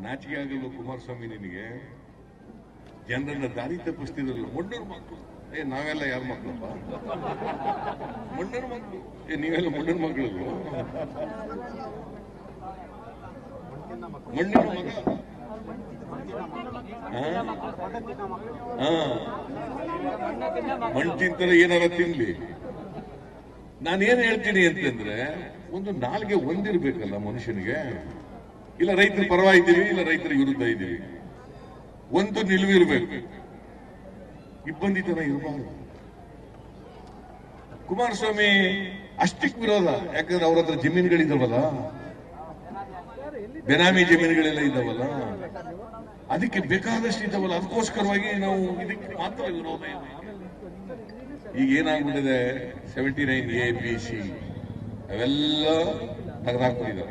ನಾಚಿಕೆ ಆಗಲ್ಲ ಕುಮಾರಸ್ವಾಮಿ ನಿನಗೆ ಜನರನ್ನ ದಾರಿ ತಪ್ಪಿಸ್ತಿದ್ರಲ್ಲ ಮೊಂಡೂರ್ ಮಕ್ಕಳು ಏ ನಾವೆಲ್ಲ ಯಾರ ಮಕ್ಕಳಪ್ಪ ಮೊಂಡೂರ್ ಮಕ್ಕಳು ಏ ನೀವೆಲ್ಲ ಮೊಂಡೂರ್ ಮಕ್ಕಳು ಮಣ್ಣಿನ ಮಗ ಹಾ? ಹಾ. ಮಣ್ಣು ತಿಂತಾರೆ ಏನಾರ ತಿನ್ಲಿ ನಾನೇನ್ ಹೇಳ್ತೀನಿ ಅಂತಂದ್ರೆ ಒಂದು ನಾಲ್ಗೆ ಒಂದಿರ್ಬೇಕಲ್ಲ ಮನುಷ್ಯನಿಗೆ ಇಲ್ಲ ರೈತರ ಪರವಾಗಿ ಇದ್ದೀವಿ ಇಲ್ಲ ರೈತರ ವಿರುದ್ಧ ಇದ್ದೀವಿ ಒಂದು ನಿಲುವಿರ್ಬೇಕು ಇಬ್ಬಂದಿತನ ಇರಬಾರದು ಕುಮಾರಸ್ವಾಮಿ ಅಷ್ಟಕ್ಕೆ ವಿರೋಧ ಯಾಕಂದ್ರೆ ಅವ್ರ ಹತ್ರ ಜಮೀನುಗಳಿದಾವಲ್ಲ ಬೆನಾಮಿ ಜಮೀನುಗಳೆಲ್ಲ ಇದಾವಲ್ಲ ಅದಕ್ಕೆ ಬೇಕಾದಷ್ಟು ಇದ್ದಾವಲ್ಲ ಅದಕ್ಕೋಸ್ಕರವಾಗಿ ನಾವು ಇದಕ್ಕೆ ಮಾತ್ರ ವಿರೋಧ ಇದೆ ಈಗ ಏನಾಗ್ಬಿಟ್ಟಿದೆ seventy nine A B C ಅವೆಲ್ಲ ತೆಗೆದಾಕ್ಬಿಟ್ಟಿದ್ದಾರೆ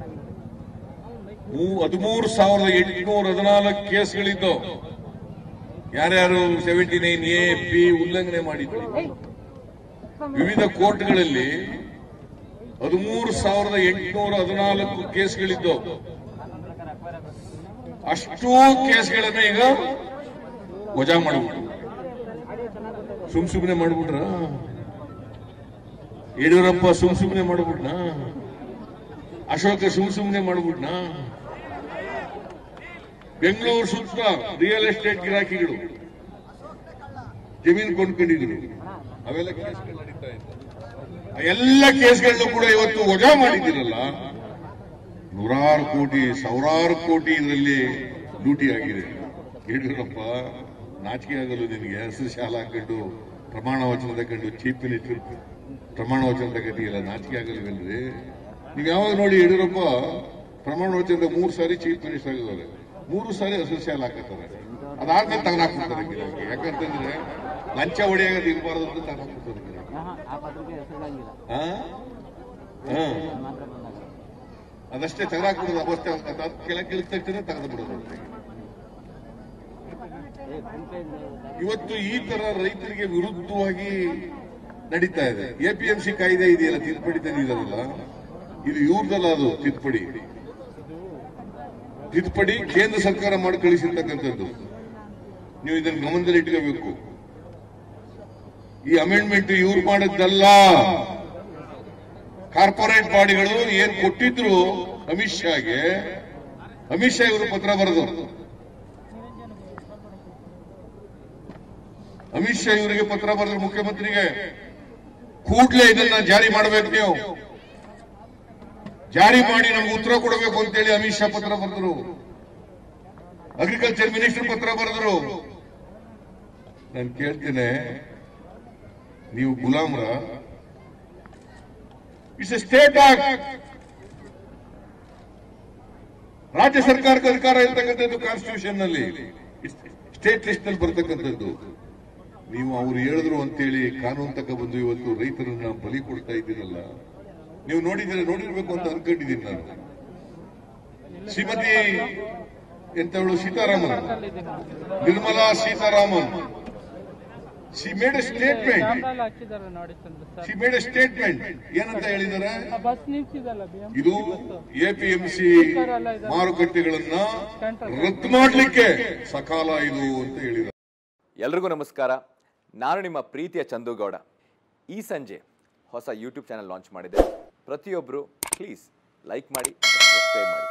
ಹದಿಮೂರು ಸಾವಿರದ ಎಂಟುನೂರ ಹದಿನಾಲ್ಕು ಕೇಸ್ಗಳಿದ್ದವು ಯಾರ್ಯಾರು ಸೆವೆಂಟಿ ನೈನ್ ಎ ಬಿ ಉಲ್ಲಂಘನೆ ಮಾಡಿದ್ರು ವಿವಿಧ ಕೋರ್ಟ್ಗಳಲ್ಲಿ ಹದಿಮೂರು ಸಾವಿರದ ಎಂಟುನೂರ ಹದಿನಾಲ್ಕು ಕೇಸ್ಗಳಿದ್ದವು ಅಷ್ಟೂ ಕೇಸ್ಗಳನ್ನ ಈಗ ವಜಾ ಮಾಡಿಬಿಟ್ರು ಸುಮ್ ಸುಮ್ಮನೆ ಮಾಡ್ಬಿಟ್ರ ಯಡಿಯೂರಪ್ಪ ಸುಮ್ ಸುಮ್ಮನೆ ಮಾಡ್ಬಿಟ್ನ ಅಶೋಕ ಸುಮ್ ಸುಮ್ಮನೆ ಮಾಡ್ಬಿಟ್ನ ಬೆಂಗಳೂರು ಸುತ್ತ ರಿಯಲ್ ಎಸ್ಟೇಟ್ ಗಿರಾಕಿಗಳು ಜಮೀನು ಕೊಂಡ್ಕೊಂಡಿದ್ರು ಅವೆಲ್ಲ ಕೇಸ್ಗಳು ನಡೀತಾ ಇತ್ತು ಆ ಎಲ್ಲ ಕೇಸ್ಗಳನ್ನು ಕೂಡ ಇವತ್ತು ವಜಾ ಮಾಡಿದ್ದೀರಲ್ಲ ನೂರಾರು ಕೋಟಿ ಸಾವಿರಾರು ಕೋಟಿ ಇದರಲ್ಲಿ ಲೂಟಿ ಆಗಿದೆ ಯಡಿಯೂರಪ್ಪ ನಾಚಿಕೆ ಆಗಲು ನಿನಗೆ ಹಸಿರು ಶಾಲೆ ಹಾಕೊಂಡು ಪ್ರಮಾಣ ವಚನ ತಗೊಂಡು ಚೀಫ್ ಮಿನಿಸ್ಟರ್ ಪ್ರಮಾಣ ವಚನ ತಗೊಂಡಿಲ್ಲ ನಾಚಿಕೆ ಆಗಲ್ವಲ್ರಿ ನೀವು ಯಾವಾಗ ನೋಡಿ ಯಡಿಯೂರಪ್ಪ ಪ್ರಮಾಣ ವಚನದ ಮೂರು ಸಾರಿ ಚೀಫ್ ಮಿನಿಸ್ಟರ್ ಆಗಿದ್ದಾರೆ ಮೂರು ಸಾರಿ ಹಸಿರು ಶಾಲೆ ಹಾಕತ್ತಾರೆ ಅದಾದ್ಮೇಲೆ ತಗದಾಕ್ಬಿಡ್ತಾರೆ ಗಿಡಕ್ಕೆ ಯಾಕಂತಂದ್ರೆ ಲಂಚ ಹೊಡೆಯಾಗದು ಇರಬಾರ್ದು ಅಂತ ತಗದಾಕ್ಬಿಡ್ತಾರೆ ಗಿಡಕ್ಕೆ ಆ ಪತ್ರಿಕೆ ಹೆಸರುಗಳಂಗಿಲ್ಲ ಹಾ ಹಾ ಮಾತ್ರ ಬಂದಾಗ ಅದಷ್ಟೇ ತೆಗೆದಾಕ್ಬಿಡೋದು ಅವಸ್ಥೆ ಅದು ಕೆಳಗೆ ಇಳಿದ ತಕ್ಷಣ ತೆಗೆದು ಬಿಡೋದು ಏ ಫ್ರಂಟ್ ಪೇಜ್ ಇವತ್ತು ಈ ತರ ರೈತರಿಗೆ ವಿರುದ್ಧವಾಗಿ ನಡೀತಾ ಇದೆ ಎಪಿಎಂಸಿ ಕಾಯ್ದೆ ಇದೆಯಲ್ಲ ತಿದ್ದುಪಡಿ ತಂದಿದಾರಲ್ಲ ಇದು ಇವ್ರದಲ್ಲ ಅದು ತಿದ್ದುಪಡಿ ತಿದ್ದುಪಡಿ ಕೇಂದ್ರ ಸರ್ಕಾರ ಮಾಡಿ ಕಳಿಸಿರ್ತಕ್ಕಂಥದ್ದು ನೀವು ಇದನ್ನು ಗಮನದಲ್ಲಿ ಇಟ್ಕೋಬೇಕು ಈ ಅಮೆಂಡ್ಮೆಂಟ್ ಇವ್ರು ಮಾಡಿದ್ದಲ್ಲ ಕಾರ್ಪೊರೇಟ್ ಬಾಡಿಗಳು ಏನ್ ಕೊಟ್ಟಿದ್ರು ಅಮಿತ್ ಶಾಗೆ ಅಮಿತ್ ಶಾ ಇವರು ಪತ್ರ ಬರೆದವರು ಅಮಿತ್ ಶಾ ಇವರಿಗೆ ಪತ್ರ ಬರೆದ್ರು ಮುಖ್ಯಮಂತ್ರಿಗೆ ಕೂಡಲೇ ಇದನ್ನ ಜಾರಿ ಮಾಡಬೇಕು ನೀವು ಜಾರಿ ಮಾಡಿ ನಮ್ಗೆ ಉತ್ತರ ಕೊಡಬೇಕು ಅಂತೇಳಿ ಅಮಿತ್ ಶಾ ಪತ್ರ ಬರೆದ್ರು ಅಗ್ರಿಕಲ್ಚರ್ ಮಿನಿಸ್ಟರ್ ಪತ್ರ ಬರೆದ್ರು ನಾನು ಕೇಳ್ತೇನೆ ನೀವು ಗುಲಾಮ್ರ ಇಟ್ಸ್ ಎ ಸ್ಟೇಟ್ ಆಕ್ಟ್ ರಾಜ್ಯ ಸರ್ಕಾರಕ್ಕೆ ಅಧಿಕಾರ ಇರ್ತಕ್ಕಂಥದ್ದು ಕಾನ್ಸ್ಟಿಟ್ಯೂಷನ್ ನಲ್ಲಿ ಸ್ಟೇಟ್ ಲಿಸ್ಟ್ ನಲ್ಲಿ ಬರ್ತಕ್ಕಂಥದ್ದು ನೀವು ಅವ್ರು ಹೇಳಿದ್ರು ಅಂತೇಳಿ ಕಾನೂನು ತಕ ಬಂದು ಇವತ್ತು ರೈತರನ್ನ ಬಲಿ ಕೊಡ್ತಾ ಇದ್ದೀರಲ್ಲ ನೀವು ನೋಡಿದ್ರೆ ನೋಡಿರ್ಬೇಕು ಅಂತ ಅನ್ಕೊಂಡಿದ್ದೀನಿ ನಾನು ಶ್ರೀಮತಿ ಎಂತವಳು Sitharaman Nirmala Sitharaman she made A statement ಕ್ಯಾಮ್ರಲ್ಲಿ ಹಾಕಿದ್ದಾರೆ ನೋಡಿ ಚಂದ್ರ ಸರ್ ಶಿ ಮೇಡ್ ಎ ಸ್ಟೇಟ್ಮೆಂಟ್ ಏನಂತ ಹೇಳಿದ್ದಾರೆ ಆ ಬಸ್ ನಿಲ್ಸಿದಲ್ಲ ಬಿ ಎಂ ಇದು ಎಪಿಎಂಸಿ ಮಾರುಕಟ್ಟೆಗಳನ್ನ ರದ್ದು ಮಾಡಲಿಕ್ಕೆ ಸಕಾಲ ಇದು ಅಂತ ಹೇಳಿದ್ದಾರೆ ಎಲ್ರಿಗೂ ನಮಸ್ಕಾರ ನಾನು ನಿಮ್ಮ ಪ್ರೀತಿಯ ಚಂದುಗೌಡ ಈ ಸಂಜೆ ಹೊಸ ಯೂಟ್ಯೂಬ್ ಚಾನಲ್ ಲಾಂಚ್ ಮಾಡಿದೆ ಪ್ರತಿಯೊಬ್ಬರು ಪ್ಲೀಸ್ ಲೈಕ್ ಮಾಡಿ ಸಬ್ಸ್ಕ್ರೈಬ್ ಮಾಡಿ